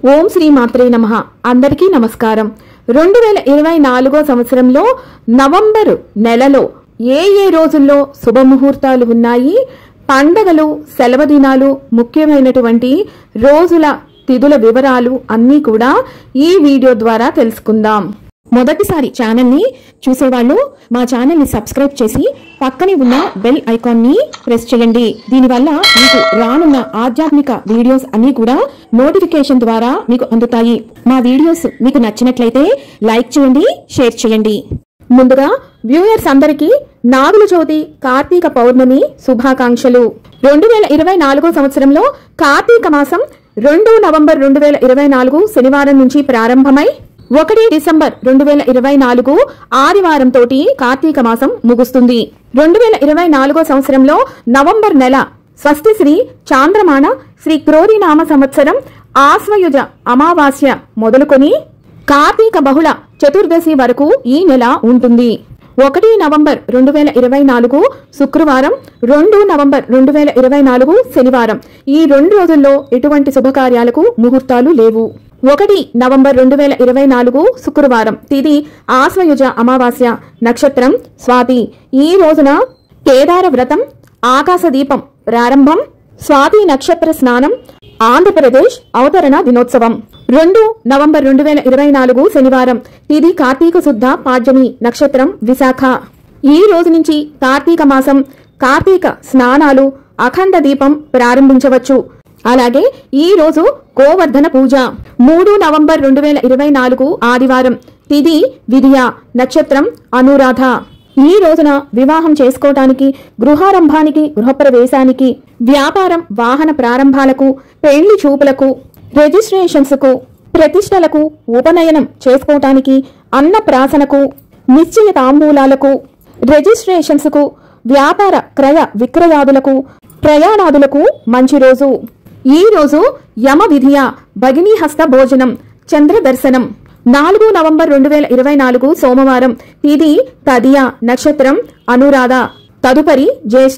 ఓం శ్రీ మాత్రే నమ అందరికీ నమస్కారం రెండు వేల ఇరవై నాలుగో సంవత్సరంలో నవంబరు నెలలో ఏ ఏ రోజుల్లో శుభముహూర్తాలు ఉన్నాయి పండగలు సెలవు దినాలు ముఖ్యమైనటువంటి రోజుల తిథుల వివరాలు అన్నీ కూడా ఈ వీడియో ద్వారా తెలుసుకుందాం మొదటిసారి ఛానల్ ని చూసేవాళ్ళు మా ఛానల్ ని సబ్స్క్రైబ్ చేసి పక్కనే ఉన్న బెల్ ఐకాన్ ని ప్రెస్ చేయండి దీనివల్ల మీకు రానున్న ఆధ్యాత్మిక వీడియోస్ అన్ని కూడా నోటిఫికేషన్ ద్వారా మీకు అందుతాయి మా వీడియోస్ మీకు నచ్చినట్లయితే లైక్ చేయండి షేర్ చేయండి ముందుగా వ్యూయర్స్ అందరికీ నాగుల చవితి కార్తీక పౌర్ణమి శుభాకాంక్షలు రెండు వేల ఇరవై నాలుగో సంవత్సరంలో కార్తీక మాసం రెండు నవంబర్ రెండు వేల ఇరవై నాలుగు శనివారం నుంచి ప్రారంభమై ఒకటి డిసెంబర్ రెండు వేల ఇరవై నాలుగు ఆదివారం తోటి కార్తీక మాసం ముగుస్తుంది రెండు వేల ఇరవై నాలుగో సంవత్సరంలో నవంబర్ నెల స్వస్తి శ్రీ చాంద్రమాన శ్రీ క్రోధినామ సంవత్సరం ఆశ్వయుజ అమావాస్య మొదలుకొని కార్తీక బహుళ చతుర్దశి వరకు ఈ నెల ఉంటుంది ఒకటి నవంబర్ రెండు వేల ఇరవై నాలుగు శుక్రవారం రెండు నవంబర్ రెండు వేల ఇరవై నాలుగు శనివారం ఈ రెండు రోజుల్లో ఎటువంటి శుభకార్యాలకు ముహూర్తాలు లేవు ఒకటి నవంబర్ రెండు వేల ఇరవై నాలుగు శుక్రవారం తిది ఆశ్వయుజ అమావాస్య నక్షత్రం స్వాతి ఈ రోజున కేదార వ్రతం ఆకాశ దీపం ప్రారంభం స్వాతి నక్షత్ర స్నానం ఆంధ్రప్రదేశ్ అవతరణ దినోత్సవం రెండు నవంబర్ రెండు వేల ఇరవై నాలుగు శనివారం తిది కార్తీక శుద్ధ పాడ్యమి నక్షత్రం విశాఖ ఈ రోజు నుంచి కార్తీక మాసం కార్తీక స్నానాలు అఖండ దీపం ప్రారంభించవచ్చు అలాగే ఈ రోజు గోవర్ధన పూజ మూడు నవంబర్ రెండు వేల ఇరవై నాలుగు ఆదివారం తిది విధియ నక్షత్రం అనురాధ ఈ రోజున వివాహం చేసుకోవటానికి గృహారంభానికి గృహప్రవేశానికి వ్యాపారం వాహన ప్రారంభాలకు పెళ్లి చూపులకు రిజిస్ట్రేషన్స్ కు ప్రతిష్టలకు ఉపనయనం చేసుకోవటానికి అన్నప్రాసనకు నిశ్చయ తాంబూలాలకు రిజిస్ట్రేషన్స్ కు వ్యాపార క్రయ విక్రయాదులకు ప్రయాణాదులకు మంచి రోజు ఈ రోజు యమ విధియ భగినీ హస్త భోజనం చంద్ర దర్శనం నాలుగు నవంబర్ రెండు వేల ఇరవై నాలుగు సోమవారం ఇది తదియ నక్షత్రం అనురాధ తదుపరి జ్యేష్ఠ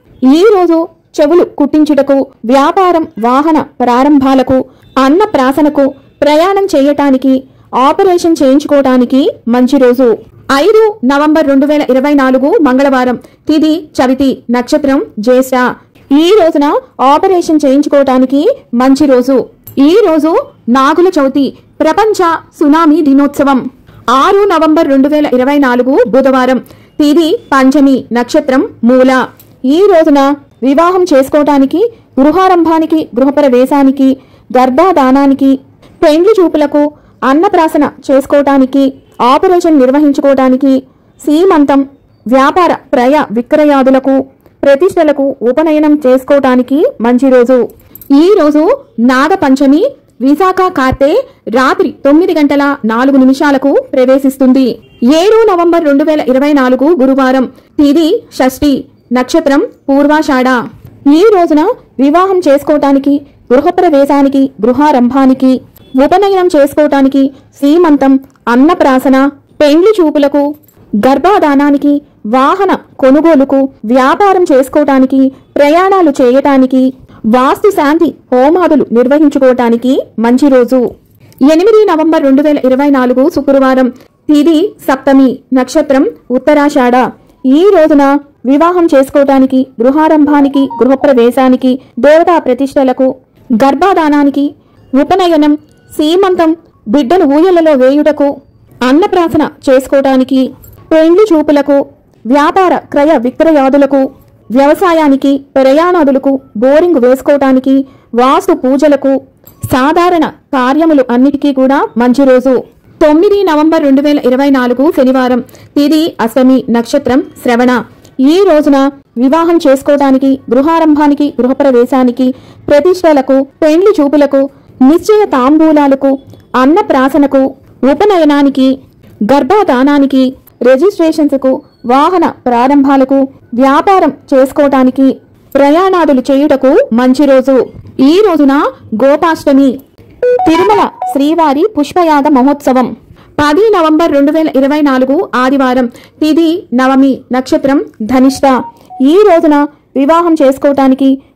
ఈ రోజు చెవులు కుట్టించుటకు వ్యాపారం వాహన ప్రారంభాలకు అన్న ప్రాసనకు ప్రయాణం చేయటానికి ఆపరేషన్ చేయించుకోవటానికి మంచి రోజు ఐదు నవంబర్ రెండు వేల ఇరవై నాలుగు మంగళవారం తిది చవితి నక్షత్రం జ్యేష్ఠ ఈ రోజున ఆపరేషన్ చేయించుకోవటానికి మంచి రోజు ఈ రోజు నాగుల చవితి ప్రపంచ సునామీ దినోత్సవం ఆరు నవంబర్ రెండు వేల ఇరవై నాలుగు బుధవారం తిది పంచమి నక్షత్రం మూల ఈ రోజున వివాహం చేసుకోవటానికి గృహారంభానికి గృహప్రవేశానికి గర్భాధానానికి పెండ్లి చూపులకు అన్నప్రాసన చేసుకోవటానికి ఆపరేషన్ నిర్వహించుకోవటానికి సీమంతం వ్యాపార క్రయ విక్రయాదులకు ప్రతిష్టలకు ఉపనయనం చేసుకోవటానికి మంచి రోజు ఈ రోజు నాగపంచమి విశాఖ కార్తె రాత్రి తొమ్మిది గంటల నాలుగు నిమిషాలకు ప్రవేశిస్తుంది ఏడు నవంబర్ రెండు వేల ఇరవై నాలుగు గురువారం తిది షష్ఠి నక్షత్రం పూర్వాషాఢ ఈ రోజున వివాహం చేసుకోవటానికి గృహప్రవేశానికి గృహారంభానికి ఉపనయనం చేసుకోవటానికి శ్రీమంతం అన్నప్రాసన పెండ్లి చూపులకు గర్భాధానానికి వాహన కొనుగోలుకు వ్యాపారం చేసుకోవటానికి ప్రయాణాలు చేయటానికి వాస్తు శాంతి హోమాదులు నిర్వహించుకోవటానికి మంచి రోజు ఎనిమిది నవంబర్ రెండు వేల ఇరవై నాలుగు శుక్రవారం తిది సప్తమి నక్షత్రం ఉత్తరాషాఢ ఈ రోజున వివాహం చేసుకోవటానికి గృహారంభానికి గృహప్రవేశానికి దేవతా ప్రతిష్టలకు గర్భాధానానికి ఉపనయనం సీమంతం బిడ్డను ఊయలలో వేయుటకు అన్నప్రాసన చేసుకోవటానికి పెండ్లి చూపులకు వ్యాపార క్రయ విక్రయాదులకు వ్యవసాయానికి ప్రయాణాదులకు బోరింగ్ వేసుకోవటానికి వాస్తు పూజలకు సాధారణ కార్యములు అన్నిటికీ కూడా మంచి రోజు తొమ్మిది నవంబర్ రెండు వేల ఇరవై నాలుగు శనివారం తిది అష్టమి నక్షత్రం శ్రవణ ఈ రోజున వివాహం చేసుకోవటానికి గృహారంభానికి గృహప్రవేశానికి ప్రతిష్టలకు పెండ్లి చూపులకు నిశ్చయ తాంబూలాలకు అన్నప్రాసనకు ఉపనయనానికి గర్భాధానానికి రిజిస్ట్రేషన్స్కు వాహన ప్రారంభాలకు వ్యాపారం చేసుకోవటానికి ప్రయాణాదులు చేయుటకు మంచి రోజు ఈ రోజున గోపాష్టమి తిరుమల శ్రీవారి పుష్పయాగ మహోత్సవం పది నవంబర్ రెండు వేల ఇరవై నాలుగు ఆదివారం తిది నవమి నక్షత్రం ధనిష్ట ఈ రోజున వివాహం చేసుకోవటానికి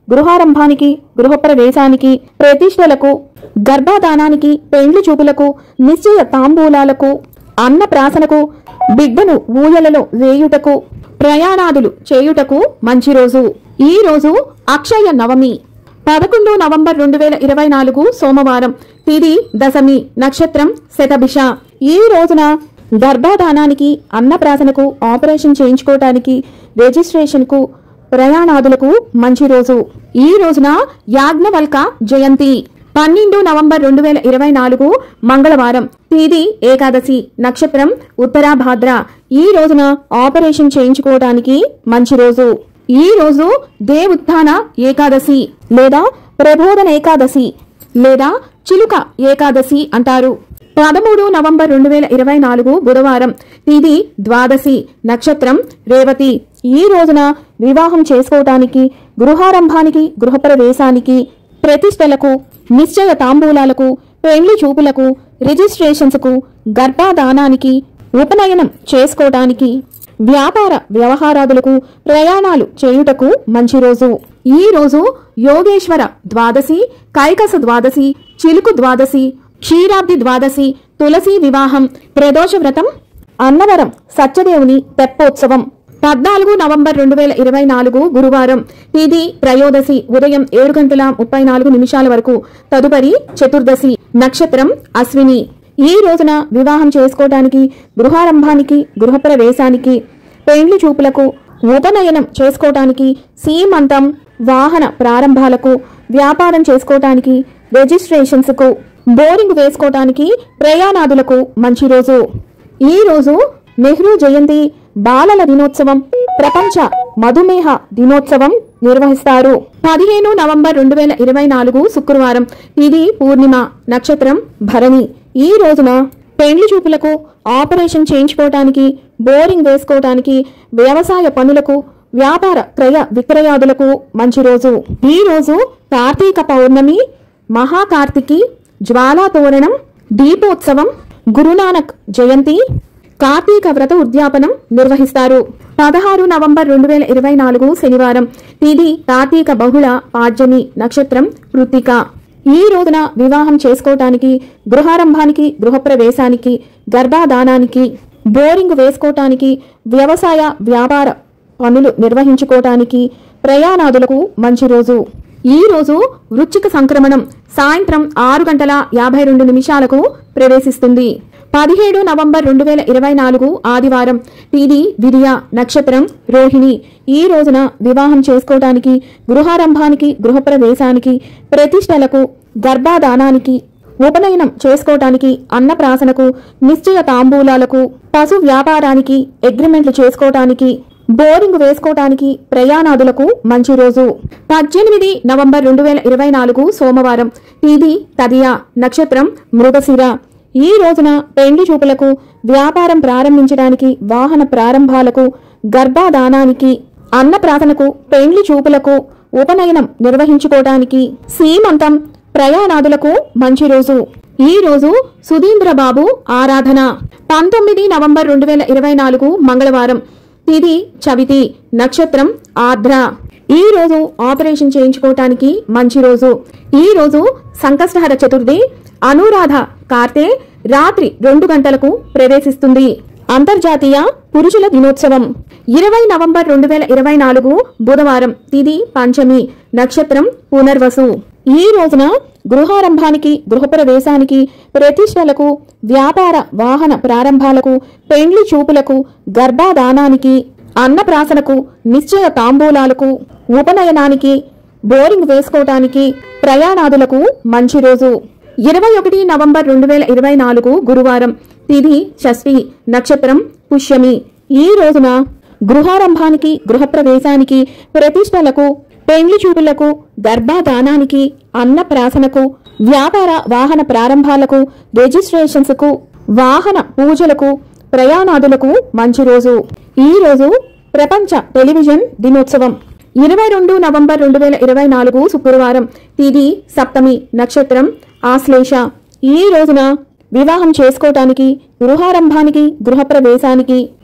గృహారంభానికి గృహప్రవేశానికి ప్రతిష్టలకు గర్భాధానానికి పెండ్లి చూపులకు నిశ్చయ తాంబూలాలకు అన్నప్రాసనకు బిడ్డను ఊయలలో వేయుటకు ప్రయాణాదులు చేయుటకు మంచి రోజు ఈ రోజు అక్షయ నవమి పదకొండు నవంబర్ రెండు వేల ఇరవై నాలుగు సోమవారం తిది దశమి నక్షత్రం శతభిష ఈ రోజున గర్భాధానానికి అన్నప్రాసనకు ఆపరేషన్ చేయించుకోవటానికి రిజిస్ట్రేషన్కు ప్రయాణాదులకు మంచి రోజు ఈ రోజున యాజ్ఞవల్క జయంతి పన్నెండు నవంబర్ రెండు వేల ఇరవై నాలుగు మంగళవారం తేదీ ఏకాదశి నక్షత్రం ఉత్తరాభాద్ర ఈ రోజున ఆపరేషన్ చేయించుకోవడానికి మంచి రోజు ఈ రోజు దేవుత్థాన ఏకాదశి లేదా ప్రబోధన ఏకాదశి లేదా చిలుక ఏకాదశి అంటారు పదమూడు నవంబర్ రెండు వేల ఇరవై నాలుగు బుధవారం తిది ద్వాదశి నక్షత్రం రేవతి ఈ రోజున వివాహం చేసుకోవటానికి గృహారంభానికి గృహప్రవేశానికి ప్రతిష్టలకు నిశ్చయ తాంబూలాలకు పెండ్లి చూపులకు రిజిస్ట్రేషన్స్కు గర్భాధానానికి ఉపనయనం చేసుకోవటానికి వ్యాపార వ్యవహారాదులకు ప్రయాణాలు చేయుటకు మంచి రోజు ఈ రోజు యోగేశ్వర ద్వాదశి కైకస ద్వాదశి చిలుకు ద్వాదశి క్షీరాబ్ది ద్వాదశి తులసి వివాహం ప్రదోష వ్రతం అన్నవరం సత్యదేవుని తెప్పోత్సవం పద్నాలుగు నవంబర్ రెండు వేల ఇరవై నాలుగు గురువారం ఇది త్రయోదశి ఉదయం ఏడు గంటల ముప్పై నాలుగు నిమిషాల వరకు తదుపరి చతుర్దశి నక్షత్రం అశ్విని ఈ రోజున వివాహం చేసుకోవడానికి గృహారంభానికి గృహప్రవేశానికి పెండ్లి చూపులకు ఉపనయనం చేసుకోవటానికి సీమంతం వాహన ప్రారంభాలకు వ్యాపారం చేసుకోవటానికి రిజిస్ట్రేషన్స్కు బోరింగ్ వేసుకోవటానికి ప్రయాణాదులకు మంచి రోజు ఈ రోజు నెహ్రూ జయంతి బాలల దినోత్సవం ప్రపంచ మధుమేహ దినోత్సవం నిర్వహిస్తారు పదిహేను నవంబర్ రెండు వేల ఇరవై నాలుగు శుక్రవారం ఇది పూర్ణిమ నక్షత్రం భరణి ఈ రోజున పెండ్లి చూపులకు ఆపరేషన్ చేయించుకోవటానికి బోరింగ్ వేసుకోవటానికి వ్యవసాయ పనులకు వ్యాపార క్రయ విక్రయాదులకు మంచి రోజు ఈ రోజు కార్తీక పౌర్ణమి మహాకార్తికి జ్వాలా తోరణం దీపోత్సవం గురునానక్ జయంతి కార్తీక వ్రత ఉద్యాపనం నిర్వహిస్తారు పదహారు నవంబర్ రెండు వేల ఇరవై నాలుగు శనివారం ఇది కార్తీక బహుళ పాడ్యమి నక్షత్రం కృత్తిక ఈ రోజున వివాహం చేసుకోవటానికి గృహారంభానికి గృహప్రవేశానికి గర్భాధానానికి బోరింగ్ వేసుకోవటానికి వ్యవసాయ వ్యాపార పనులు నిర్వహించుకోవటానికి ప్రయాణాదులకు మంచి రోజు ఈ రోజు వృశ్చిక సంక్రమణం సాయంత్రం ఆరు గంటల యాభై రెండు నిమిషాలకు ప్రవేశిస్తుంది పదిహేడు నవంబర్ రెండు వేల ఇరవై నాలుగు ఆదివారం ఇది విధియ నక్షత్రం రోహిణి ఈ రోజున వివాహం చేసుకోవడానికి గృహారంభానికి గృహప్రవేశానికి ప్రతిష్టలకు గర్భాధానానికి ఉపనయనం చేసుకోవటానికి అన్నప్రాసనకు నిశ్చయ తాంబూలాలకు పశు వ్యాపారానికి అగ్రిమెంట్లు చేసుకోవటానికి బోరింగ్ వేసుకోవటానికి ప్రయాణాదులకు మంచి రోజు పద్దెనిమిది నవంబర్ రెండు వేల ఇరవై నాలుగు సోమవారం ఇది తదియ నక్షత్రం మృగశిర ఈ రోజున పెండ్లి చూపులకు వ్యాపారం ప్రారంభించడానికి వాహన ప్రారంభాలకు గర్భాధానానికి అన్నప్రాసనకు పెండ్లి చూపులకు ఉపనయనం నిర్వహించుకోవటానికి సీమంతం ప్రయాణాదులకు మంచి రోజు ఈ రోజు సుధీంద్ర బాబు ఆరాధన పంతొమ్మిది నవంబర్ రెండు వేల ఇరవై నాలుగు మంగళవారం తిది చవితి నక్షత్రం ఆర్ద్ర ఈ రోజు ఆపరేషన్ చేయించుకోవటానికి మంచి రోజు ఈ రోజు సంకష్టహర చతుర్థి అనురాధ కార్తె రాత్రి రెండు గంటలకు ప్రవేశిస్తుంది అంతర్జాతీయ పురుషుల దినోత్సవం ఇరవై నవంబర్ రెండు వేల ఇరవై నాలుగు బుధవారం తిది పంచమి నక్షత్రం పునర్వసు ఈ రోజున గృహారంభానికి గృహప్రవేశానికి ప్రతిష్టలకు వ్యాపార వాహన ప్రారంభాలకు పెండ్లి చూపులకు గర్భాధానానికి అన్నప్రాసనకు నిశ్చయ తాంబూలాలకు ఉపనయనానికి బోరింగ్ వేసుకోవటానికి ప్రయాణాదులకు మంచి రోజు ఇరవై ఒకటి నవంబర్ రెండు వేల ఇరవై నాలుగు గురువారం తిది షష్ఠి నక్షత్రం పుష్యమి ఈ రోజున గృహారంభానికి గృహప్రవేశానికి ప్రతిష్టలకు పెండ్లి చూపులకు గర్భాధానానికి అన్నప్రాసనకు వ్యాపార వాహన ప్రారంభాలకు రిజిస్ట్రేషన్స్కు వాహన పూజలకు ప్రయాణాదులకు మంచి రోజు ఈ రోజు ప్రపంచ టెలివిజన్ దినోత్సవం ఇరవై రెండు నవంబర్ రెండు వేల ఇరవై నాలుగు శుక్రవారం తిది సప్తమి నక్షత్రం ఆశ్లేష ఈ రోజున వివాహం చేసుకోవటానికి గృహారంభానికి గృహప్రవేశానికి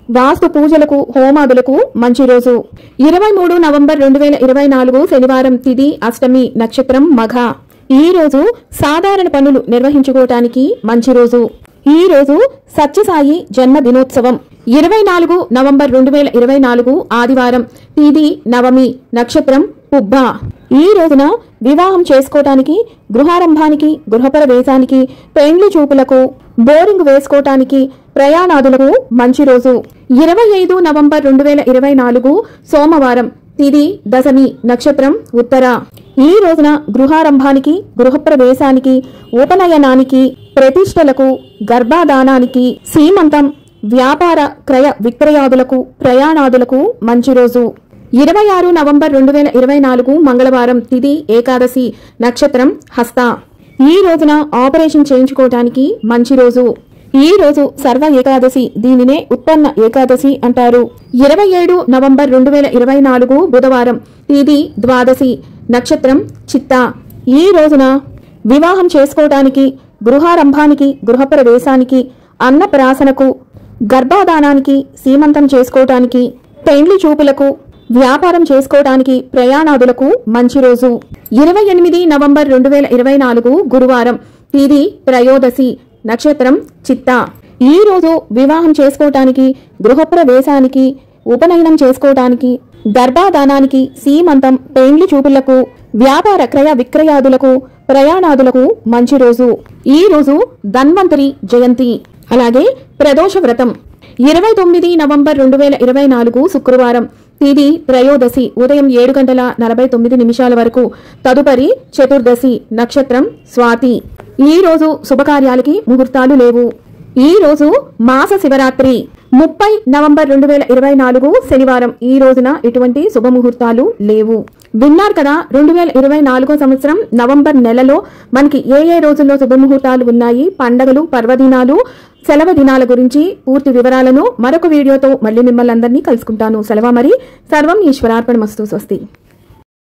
వాస్తు పూజలకు హోమాదులకు మంచి రోజు ఇరవై మూడు నవంబర్ రెండు వేల ఇరవై నాలుగు శనివారం తిది అష్టమి నక్షత్రం మఘ ఈ రోజు సాధారణ పనులు నిర్వహించుకోవటానికి మంచి రోజు ఈ రోజు సత్యసాయి జన్మ దినోత్సవం ఇరవై నాలుగు నవంబర్ రెండు వేల ఇరవై నాలుగు ఆదివారం తిది నవమి నక్షత్రం పుబ్బ ఈ రోజున వివాహం చేసుకోవటానికి గృహారంభానికి గృహప్రవేశానికి పెండ్లి చూపులకు బోరింగ్ వేసుకోవటానికి ప్రయాణాదులకు మంచి రోజు ఇరవై ఐదు నవంబర్ రెండు వేల ఇరవై నాలుగు సోమవారం తిది దశమి నక్షత్రం ఉత్తర ఈ రోజున గృహారంభానికి గృహప్రవేశానికి ఉపనయనానికి ప్రతిష్టలకు గర్భాధానానికి సీమంతం వ్యాపార క్రయ విక్రయాదులకు ప్రయాణాదులకు మంచి రోజు ఇరవై ఆరు నవంబర్ రెండు వేల ఇరవై నాలుగు మంగళవారం తిది ఏకాదశి నక్షత్రం హస్త ఈ రోజున ఆపరేషన్ చేయించుకోవటానికి మంచి రోజు ఈ రోజు సర్వ ఏకాదశి దీనినే ఉత్పన్న ఏకాదశి అంటారు ఇరవై ఏడు నవంబర్ రెండు వేల ఇరవై నాలుగు బుధవారం తిది ద్వాదశి నక్షత్రం చిత్త ఈ రోజున వివాహం చేసుకోవటానికి గృహారంభానికి గృహప్రవేశానికి అన్నప్రాసనకు గర్భాధానానికి సీమంతం చేసుకోవటానికి పెండ్లి చూపులకు వ్యాపారం చేసుకోవడానికి ప్రయాణాదులకు మంచి రోజు ఇరవై ఎనిమిది నవంబర్ రెండు వేల ఇరవై నాలుగు గురువారం తిది త్రయోదశి నక్షత్రం చిత్త ఈ రోజు వివాహం చేసుకోవటానికి గృహప్రవేశానికి ఉపనయనం చేసుకోవటానికి గర్భాధానానికి సీమంతం పెండ్లి చూపులకు వ్యాపార క్రయ విక్రయాదులకు ప్రయాణాదులకు మంచి రోజు ఈ రోజు ధన్వంతరి జయంతి అలాగే ప్రదోష వ్రతం ఇరవై తొమ్మిది నవంబర్ రెండు వేల ఇరవై నాలుగు శుక్రవారం తిది త్రయోదశి ఉదయం ఏడు గంటల నలభై తొమ్మిది నిమిషాల వరకు తదుపరి చతుర్దశి నక్షత్రం స్వాతి ఈ రోజు శుభకార్యాలకి ముహూర్తాలు లేవు ఈ రోజు మాస శివరాత్రి ముప్పై నవంబర్ రెండు వేల ఇరవై నాలుగు శనివారం ఈ రోజున ఎటువంటి శుభముహూర్తాలు లేవు విన్నారు కదా రెండు వేల ఇరవై నాలుగో సంవత్సరం నవంబర్ నెలలో మనకి ఏ ఏ రోజుల్లో శుభముహూర్తాలు ఉన్నాయి పండగలు పర్వదినాలు సెలవు దినాల గురించి పూర్తి వివరాలను మరొక వీడియోతో మళ్ళీ మిమ్మల్ని అందరినీ కలుసుకుంటాను సెలవు మరి సర్వం ఈశ్వరార్పణమస్తు స్వస్తి